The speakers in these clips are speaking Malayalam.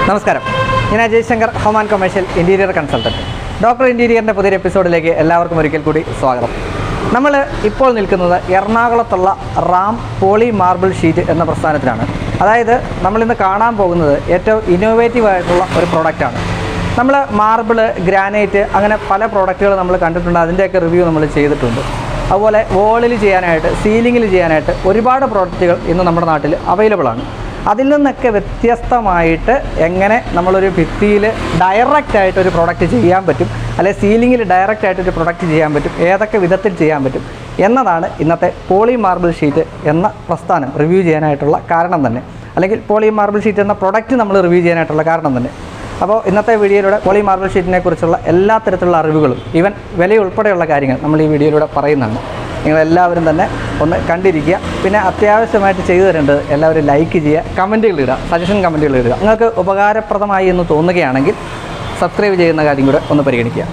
നമസ്കാരം ഞാൻ Ajay Shankar home and commercial interior consultant doctor ഇൻറ്റീരിയറിൻ്റെ പുതിയൊരു എപ്പിസോഡിലേക്ക് എല്ലാവർക്കും ഒരിക്കൽ കൂടി സ്വാഗതം നമ്മൾ ഇപ്പോൾ നിൽക്കുന്നത് എറണാകുളത്തുള്ള റാം പോളി മാർബിൾ ഷീറ്റ് എന്ന പ്രസ്ഥാനത്തിലാണ് അതായത് നമ്മളിന്ന് കാണാൻ പോകുന്നത് ഏറ്റവും ഇന്നോവേറ്റീവ് ആയിട്ടുള്ള ഒരു പ്രോഡക്റ്റാണ് നമ്മൾ മാർബിള് ഗ്രാനൈറ്റ് അങ്ങനെ പല പ്രോഡക്റ്റുകൾ നമ്മൾ കണ്ടിട്ടുണ്ട് അതിൻ്റെയൊക്കെ റിവ്യൂ നമ്മൾ ചെയ്തിട്ടുണ്ട് അതുപോലെ വോളിൽ ചെയ്യാനായിട്ട് സീലിങ്ങിൽ ചെയ്യാനായിട്ട് ഒരുപാട് പ്രോഡക്റ്റുകൾ ഇന്ന് നമ്മുടെ നാട്ടിൽ അവൈലബിൾ ആണ് അതിൽ നിന്നൊക്കെ വ്യത്യസ്തമായിട്ട് എങ്ങനെ നമ്മളൊരു ഭിത്തിയിൽ ഡയറക്റ്റ് ആയിട്ട് ഒരു പ്രോഡക്റ്റ് ചെയ്യാൻ പറ്റും അല്ലെ സീലിങ്ങിൽ ഡയറക്റ്റ് ആയിട്ട് ഒരു പ്രൊഡക്റ്റ് ചെയ്യാൻ പറ്റും ഏതൊക്കെ വിധത്തിൽ ചെയ്യാൻ പറ്റും എന്നതാണ് ഇന്നത്തെ പോളി മാർബിൾ ഷീറ്റ് എന്ന പ്രസ്ഥാനം റിവ്യൂ ചെയ്യാനായിട്ടുള്ള കാരണം തന്നെ അല്ലെങ്കിൽ പോളി മാർബിൾ ഷീറ്റ് എന്ന പ്രൊഡക്റ്റ് നമ്മൾ റിവ്യൂ ചെയ്യാനായിട്ടുള്ള കാരണം തന്നെ അപ്പോൾ ഇന്നത്തെ വീഡിയോയിലൂടെ പോളി മാർബിൾ ഷീറ്റിനെ കുറിച്ചുള്ള എല്ലാ തരത്തിലുള്ള അറിവുകളും ഈവൻ വില ഉൾപ്പെടെയുള്ള കാര്യങ്ങൾ നമ്മൾ ഈ വീഡിയോയിലൂടെ പറയുന്നുണ്ട് നിങ്ങളെല്ലാവരും തന്നെ ഒന്ന് കണ്ടിരിക്കുക പിന്നെ അത്യാവശ്യമായിട്ട് ചെയ്തു തരേണ്ടത് എല്ലാവരും ലൈക്ക് ചെയ്യുക കമൻറ്റുകൾ ഇടുക സജഷൻ കമൻറ്റുകൾ ഇടുക നിങ്ങൾക്ക് ഉപകാരപ്രദമായി എന്ന് തോന്നുകയാണെങ്കിൽ സബ്സ്ക്രൈബ് ചെയ്യുന്ന കാര്യം കൂടെ ഒന്ന് പരിഗണിക്കുക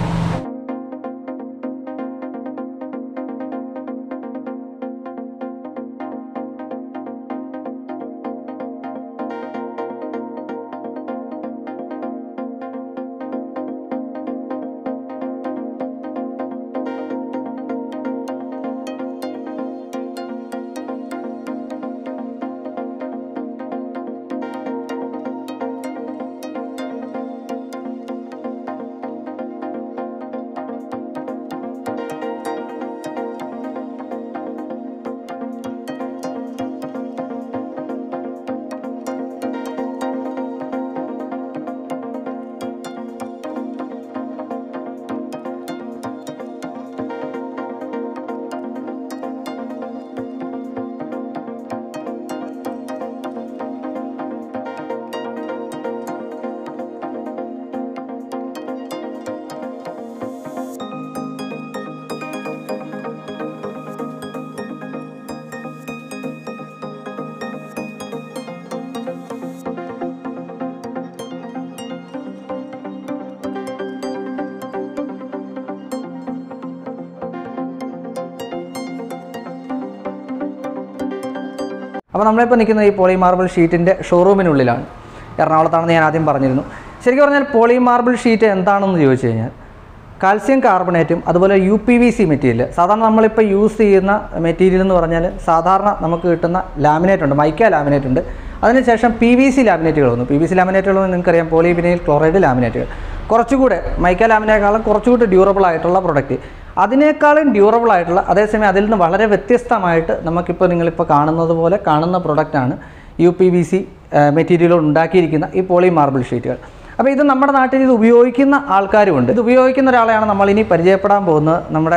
അപ്പോൾ നമ്മളിപ്പോൾ നിൽക്കുന്നത് ഈ പോളി മാർബിൾ ഷീറ്റിൻ്റെ ഷോറൂമിനുള്ളിലാണ് എറണാകുളത്താണെന്ന് ഞാൻ ആദ്യം പറഞ്ഞിരുന്നു ശരിക്കും പറഞ്ഞാൽ പോളി മാർബിൾ ഷീറ്റ് എന്താണെന്ന് ചോദിച്ചു കഴിഞ്ഞാൽ കാൽസ്യം കാർബണേറ്റും അതുപോലെ U P V C material സാധാരണ നമ്മളിപ്പോൾ യൂസ് ചെയ്യുന്ന മെറ്റീരിയൽ എന്ന് പറഞ്ഞാൽ സാധാരണ നമുക്ക് കിട്ടുന്ന ലാമിനേറ്റ് ഉണ്ട് മൈക്ക ലാമിനേറ്റ് ഉണ്ട് അതിനുശേഷം പി വി സി ലാമിനേറ്റുകൾ വന്നു പി വി സി ലാമിനേറ്റുകൾ നിങ്ങൾക്കറിയാം പോളിവിനൈൽ ക്ലോറൈഡ് ലാമിനേറ്റുകൾ കുറച്ചുകൂടെ മൈക്ക ലാമിനേക്കാളും കുറച്ചുകൂടി ഡ്യൂറബിൾ ആയിട്ടുള്ള പ്രൊഡക്റ്റ് അതിനേക്കാളും ഡ്യൂറബിൾ ആയിട്ടുള്ള അതേസമയം അതിൽ നിന്ന് വളരെ വ്യത്യസ്തമായിട്ട് നമുക്കിപ്പോൾ നിങ്ങളിപ്പോൾ കാണുന്നത് പോലെ കാണുന്ന പ്രൊഡക്റ്റാണ് യു പി വി സി മെറ്റീരിയലുകൾ ഉണ്ടാക്കിയിരിക്കുന്ന ഈ പോളി മാർബിൾ ഷീറ്റുകൾ അപ്പോൾ ഇത് നമ്മുടെ നാട്ടിൽ ഇത് ഉപയോഗിക്കുന്ന ആൾക്കാരുമുണ്ട് ഇത് ഉപയോഗിക്കുന്ന ഒരാളെയാണ് നമ്മൾ ഇനി പരിചയപ്പെടാൻ പോകുന്നത് നമ്മുടെ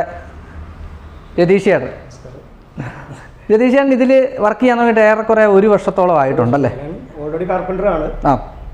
രതീഷേട്ടൻ രതീഷേട്ടൻ ഇതിൽ വർക്ക് ചെയ്യാൻ വേണ്ടിയിട്ട് ഏറെക്കുറെ ഒരു വർഷത്തോളം ആയിട്ടുണ്ടല്ലേ ഓൾറെഡി കാർപ്പൻ്റർ ആണ് ആ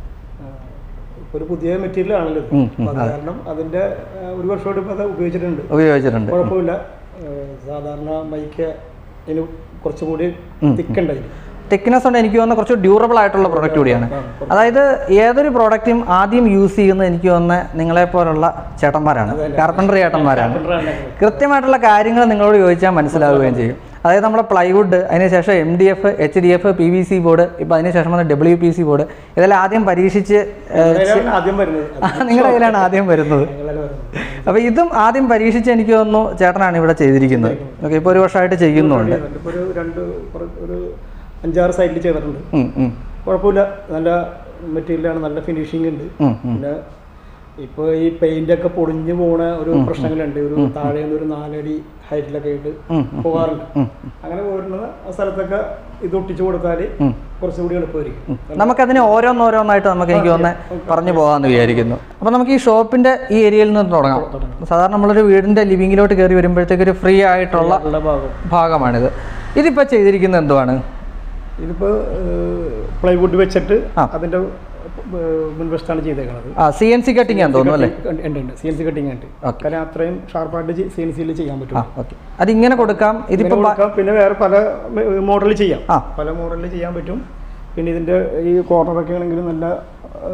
ഇപ്പൊ ഒരു പുതിയ മെറ്റീരിയൽ ആണല്ലോ ഇത്. ഉം, ഉം, അപ്പൊ അത് കാരണം അതിന്റെ ആ, ഒരു വർഷമായിട്ട് ഇപ്പൊ അത് ഉപയോഗിച്ചിട്ടുണ്ട് ഉപയോഗിച്ചിട്ടുണ്ട് കുഴപ്പമില്ല ആ, സാധാരണ മൈക്ക് ഇതിന് കുറച്ചുകൂടി തിക്കുണ്ടായി തിക്നെസ് ഉണ്ട് എനിക്ക് തോന്നുന്ന കുറച്ച് ഡ്യൂറബിൾ ആയിട്ടുള്ള പ്രോഡക്റ്റ് കൂടിയാണ് അതായത് ഏതൊരു പ്രോഡക്റ്റും ആദ്യം യൂസ് ചെയ്യുന്നത് എനിക്ക് തോന്നുന്നത് നിങ്ങളെ പോലുള്ള ചേട്ടന്മാരാണ് കാർപ്പൻറ്റർ ചേട്ടന്മാരാണ് കൃത്യമായിട്ടുള്ള കാര്യങ്ങൾ നിങ്ങളോട് ചോദിച്ചാൽ മനസ്സിലാവുകയും ചെയ്യും അതായത് നമ്മുടെ പ്ലൈവുഡ് അതിനുശേഷം M D F H D F P V C board ഇപ്പോൾ അതിനുശേഷം വന്ന ഡബ്ല്യു പി സി ബോർഡ് ഇതെല്ലാം ആദ്യം പരീക്ഷിച്ച് ഏഹ്, അതിലാണ് ആദ്യം വരുന്നത് നിങ്ങളുടെ കയ്യിലാണ് ആദ്യം വരുന്നത് ഞങ്ങളതിൽ വരുന്നത് അപ്പോൾ ഇതും ആദ്യം പരീക്ഷിച്ച് എനിക്ക് തോന്നുന്നു ചേട്ടനാണ് ഇവിടെ ചെയ്തിരിക്കുന്നത് ഓക്കെ ഇപ്പോൾ ഒരു വർഷമായിട്ട് ചെയ്യുന്നുണ്ട് ഇപ്പൊ ഒരു രണ്ട് കുറ- ഒരു അഞ്ചാറ് സൈഡിൽ ചെയ്തിട്ടുണ്ട് ഉം, ഉം, കുഴപ്പമില്ല നല്ല മെറ്റീരിയലാണ് നല്ല ഫിനിഷിംഗ് ഉണ്ട് ഉം, ഉം. പിന്നെ ഇപ്പൊ ഈ പെയിന്റ് ഒക്കെ പൊടിഞ്ഞു പോണ ഒരു പ്രശ്നങ്ങളുണ്ട് ഒരു താഴെ നിന്ന് ഒരു നാലടി ഹൈറ്റിലൊക്കെ ആയിട്ട് ഉം, പോകാറുണ്ട് അങ്ങനെ പോരുന്ന ആ സ്ഥലത്തൊക്കെ ഇത് ഒട്ടിച്ചു കൊടുത്താല് കുറച്ചുകൂടി എളുപ്പമായിരിക്കും നമുക്കതിനെ ഓരോന്നോരോന്നായിട്ട് നമുക്ക് എനിക്ക് തോന്നുന്നത് പറഞ്ഞു പോകാമെന്ന് വിചാരിക്കുന്നു അപ്പോൾ നമുക്ക് ഈ ഷോപ്പിന്റെ ഈ ഏരിയയിൽ നിന്ന് തുടങ്ങാം സാധാരണ നമ്മളൊരു വീടിന്റെ ലിവിങ്ങിലോട്ട് കയറി വരുമ്പോഴത്തേക്ക് ഒരു ഫ്രീ ആയിട്ടുള്ള ഉള്ള ഭാഗം ഭാഗമാണിത് ഇതിപ്പോൾ ചെയ്തിരിക്കുന്നത് എന്തുവാണ് ഇതിപ്പോ പ്ലൈവുഡ് വെച്ചിട്ട് ആ. അതിന്റെ ഏഹ്, മുൻവശത്താണ് ചെയ്തേക്കുന്നത് ആ സി എൻ സി കട്ടിങ് ആണെന്ന് തോന്നുന്നു അല്ലേ ഉണ്ട് ഉണ്ട് സി എൻ സി കട്ടിങ് ഉണ്ട് Okay. കാരണം അത്രയും ഷാർപ്പായിട്ട് സി എൻ സിയിൽ ചെയ്യാൻ പറ്റും ആ ഓക്കെ അതിങ്ങനെ കൊടുക്കാം ഇതിപ്പോൾ ഇങ്ങനെ കൊടുക്കാം. പിന്നെ വേറെ പല മോഡലിൽ ചെയ്യാം ആ. പല മോഡലിൽ ചെയ്യാൻ പറ്റും പിന്നെ ഇതിന്റെ ഈ കോർണറൊക്കെ ആണെങ്കിൽ നല്ല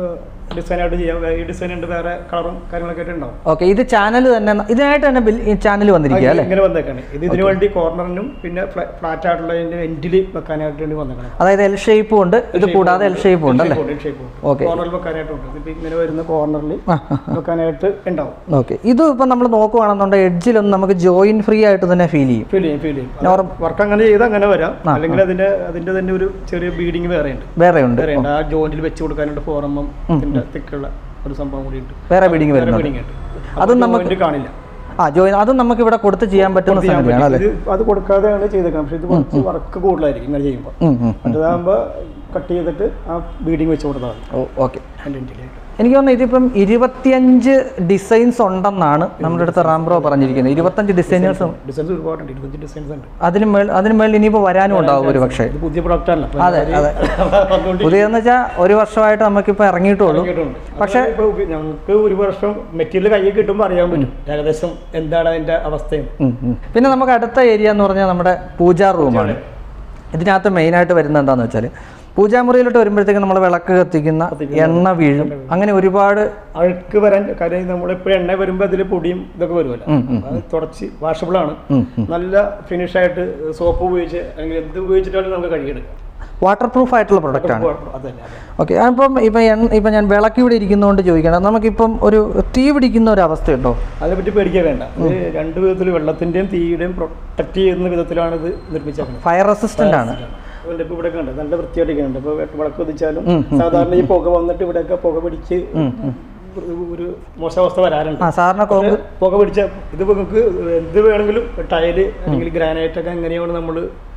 ഡിസൈനായിട്ട് ചെയ്യാം ഈ ഡിസൈൻ ഉണ്ട് വേറെ കളറും കാര്യങ്ങളൊക്കെ ആയിട്ട് ഉണ്ടാവും ഓക്കെ ഇത് ചാനൽ തന്നെ ഇതിനായിട്ട് തന്നെ ബിൽ ചാനൽ വന്നിരിക്കുക അല്ലേ ഇങ്ങനെ വന്നേക്കാണ് ഇത് ഇതിനു വേണ്ടി കോർണറിനും പിന്നെ ഫ്ലാറ്റ് ആയിട്ടുള്ളതിന്റെ എൻഡിൽ വെക്കാനായിട്ട് വേണ്ടി വന്നേക്കണം അതായത് എൽ ഷേപ്പും ഉണ്ട് ഇത് കൂടാതെ എൽ ഷേപ്പും ഉണ്ട് അല്ലേ Okay. കോർണറിൽ വെക്കാനായിട്ടുണ്ട് ഇതിപ്പോ ഇങ്ങനെ വരുന്ന കോർണറിൽ ആ ആ വെക്കാനായിട്ട് ഉണ്ടാവും ഓക്കെ ഇത് ഇപ്പം നമ്മൾ നോക്കുവാണെന്നുണ്ടെങ്കിൽ എഡ്ജിലൊന്നും നമുക്ക് ജോയിൻ ഫ്രീ ആയിട്ട് തന്നെ ഫീൽ ചെയ്യും ഫീൽ ചെയ്യും ഫീൽ ചെയ്യും Norm- വർക്ക് അങ്ങനെ ചെയ്ത് അങ്ങനെ വരാം അല്ലെങ്കിൽ അതിന്റെ അതിന്റെ തന്നെ ഒരു ചെറിയ ബീഡിങ് വേറെ ഉണ്ട് വേറെ ഉണ്ട് വേറെ ഉണ്ട് ആ ജോയിന്റിൽ വെച്ച് കൊടുക്കാനുണ്ട് ഫോറമ്മം ഇതിന്റെ തിക്കുള്ള ഒരു സംഭവം കൂടി ഉണ്ട് വേറെ ബീഡിങ് വേറെ വരുന്നുണ്ട് ബീഡിങ് ഉണ്ട് അതും അത് നമുക്ക് joint കാണില്ല ആ ജോയിൻ അതും നമുക്ക് ഇവിടെ കൊടുത്ത് ചെയ്യാൻ പറ്റുന്ന ചെയ്യാൻ സംഗതിയാണ് പറ്റും. അല്ലേ ഇത് അത് കൊടുക്കാതെയാണ് ചെയ്തേക്കാം പക്ഷെ ഇത് കുറച്ച് വർക്ക് കൂടുതലായിരിക്കും ഇങ്ങനെ ചെയ്യുമ്പോൾ ഉം, ഉം. മറ്റേതാകുമ്പോൾ കട്ട് ചെയ്തിട്ട് ആ ബീഡിങ് വെച്ച് കൊടുത്താൽ മതി ഓ ഓക്കെ അതിൻ്റെ എൻഡിലേക്ക് എനിക്ക് തോന്നുന്നു ഇതിപ്പം ഇരുപത്തിയഞ്ച് ഡിസൈൻസ് ഉണ്ടെന്നാണ് നമ്മുടെ അടുത്ത് റാംബ്രോ പറഞ്ഞിരിക്കുന്നത് ഇരുപത്തഞ്ച് ഡിസൈനേഴ്സ് ഡിസൈൻസ് ഒരുപാടുണ്ട് ഇരുപത്തഞ്ച് ഡിസൈൻസ് ഉണ്ട് അതിന് മേൽ അതിന് മേളിൽ ഇനിയിപ്പോൾ വരാനും ഉണ്ടാവും ഒരു പക്ഷേ ഇത് പുതിയ പ്രൊഡക്റ്റ് അല്ല അപ്പൊ അതെ, അവര് അതുകൊണ്ട് പുതിയതെന്ന് വെച്ചാൽ ഒരു വർഷമായിട്ട് നമുക്കിപ്പോൾ ഇറങ്ങിയിട്ടുള്ളൂ ഇറങ്ങിയിട്ടുണ്ട്. പക്ഷേ- അപ്പൊ ഇപ്പൊ ഞങ്ങൾക്ക് ഒരു വർഷം മെറ്റീരിയൽ കയ്യിൽ കിട്ടുമ്പോൾ അറിയാൻ പറ്റും ഏകദേശം എന്താണ് അതിന്റെ അവസ്ഥയും ഉം, ഉം. പിന്നെ നമുക്ക് അടുത്ത ഏരിയ എന്ന് പറഞ്ഞാൽ നമ്മുടെ പൂജാ റൂമാണ് ഇതിനകത്ത് മെയിനായിട്ട് വരുന്നത് എന്താണെന്ന് വെച്ചാൽ പൂജാമുറിയിലോട്ട് വരുമ്പോഴത്തേക്കും നമ്മൾ വിളക്ക് കത്തിക്കുന്ന എണ്ണ വീഴും അങ്ങനെ ഒരുപാട് അഴുക്ക് വരാൻ കാര്യം നമ്മളിപ്പോൾ എണ്ണ വരുമ്പോൾ അതിൽ പൊടിയും ഇതൊക്കെ വരുമല്ലോ ഉം, ഉം. അത് തുടച്ച് വാഷബിൾ ആണ് ഉം, നല്ല ഫിനിഷ് ആയിട്ട് സോപ്പ് ഉപയോഗിച്ച് അല്ലെങ്കിൽ എന്ത് ഉപയോഗിച്ചിട്ടാണ് നമുക്ക് കഴുകിയെടുക്കുക വാട്ടർ പ്രൂഫ് ആയിട്ടുള്ള പ്രൊഡക്റ്റ് ആണ് അതന്നെ അതെ. ഓക്കെ അപ്പം ഇപ്പം എണ്ണ ഇപ്പം ഞാൻ വിളക്ക് ഇവിടെ ഇരിക്കുന്നതുകൊണ്ട് ചോദിക്കണം നമുക്കിപ്പം ഒരു തീ പിടിക്കുന്ന ഒരു അവസ്ഥയുണ്ടോ അതിനെപ്പറ്റി പേടിക്കാൻ വേണ്ട ഇത് രണ്ട് വിധത്തിൽ വെള്ളത്തിന്റെയും തീയുടെയും പ്രൊട്ടക്ട് ചെയ്യുന്ന വിധത്തിലാണ് ഇത് നിർമ്മിച്ചേക്കുന്നത് ഫയർ റെസിസ്റ്റൻ്റ് ആണ് അതുകൊണ്ട് ഇപ്പൊ ഇവിടെ കണ്ട് നല്ല വൃത്തിയായിട്ടുണ്ട് ഇപ്പൊ വിളക്ക് വെച്ചാലും സാധാരണ ഈ പുക വന്നിട്ട് ഇവിടെയൊക്കെ പുക പിടിച്ച് ഒരു മോശാവസ്ഥ വരാറുണ്ട് ആ സാറിന് കോങ്ക് പുക പിടിച്ച ഇത് നമുക്ക് എന്ത് വേണമെങ്കിലും ടൈല് അല്ലെങ്കിൽ ഗ്രാനൈറ്റ് ഒക്കെ എങ്ങനെയാണ് നമ്മൾ